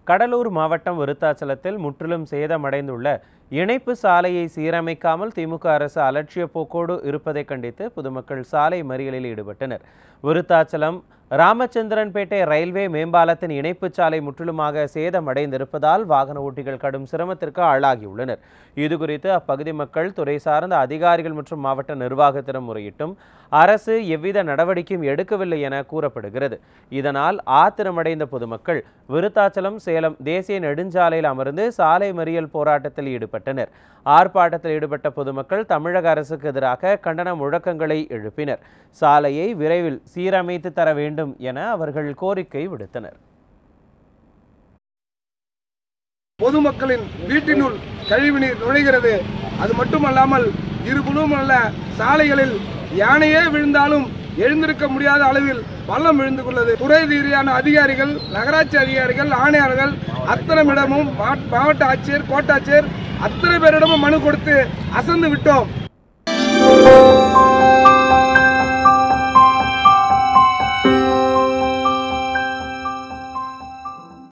கடலூர் மாவட்டம் விருத்தாச்சலத்தில் முற்றிலும் சேதமடைந்துள்ள இணைப்பு சாலையை சீரமைக்காமல் திமுக அரசு அலட்சிய போக்கோடு இருப்பதை கண்டித்து பொதுமக்கள் சாலை மறியலில் ஈடுபட்டனர் விருத்தாச்சலம் ராமச்சந்திரன்பேட்டை ரயில்வே மேம்பாலத்தின் இணைப்புச் சாலை முற்றிலுமாக சேதமடைந்திருப்பதால் வாகன ஓட்டிகள் கடும் சிரமத்திற்கு ஆளாகியுள்ளனர் இதுகுறித்து அப்பகுதி மக்கள் துறை சார்ந்த அதிகாரிகள் மற்றும் மாவட்ட நிர்வாகத்திடம் முறையிட்டும் அரசு எவ்வித நடவடிக்கையும் எடுக்கவில்லை என கூறப்படுகிறது இதனால் ஆத்திரமடைந்த பொதுமக்கள் விருத்தாச்சலம் சேலம் தேசிய நெடுஞ்சாலையில் அமர்ந்து சாலை மறியல் போராட்டத்தில் ஈடுபட்டனர் ஆர்ப்பாட்டத்தில் ஈடுபட்ட பொதுமக்கள் தமிழக அரசுக்கு எதிராக கண்டன முழக்கங்களை எழுப்பினர் சாலையை விரைவில் சீரமைத்து தர வேண்டும் என அவர்கள் கோரிக்கை விடுத்தனர் பொதுமக்களின் வீட்டினுள் கழிவுநீர் நுழைகிறது அது மட்டுமல்லாமல் இருபுலும் உள்ள சாலைகளில் யானையே விழுந்தாலும் எழுந்திருக்க முடியாத அளவில் பள்ளம் விழுந்து கொள்ளது துறை ரீதியான அதிகாரிகள் நகராட்சி அதிகாரிகள் ஆணையாளர்கள் அத்தனையிடமும் மா- மாவட்ட ஆட்சியர் கோட்டாட்சியர் அத்தனை பேரிடமும் மனு கொடுத்து அசந்து விட்டோம்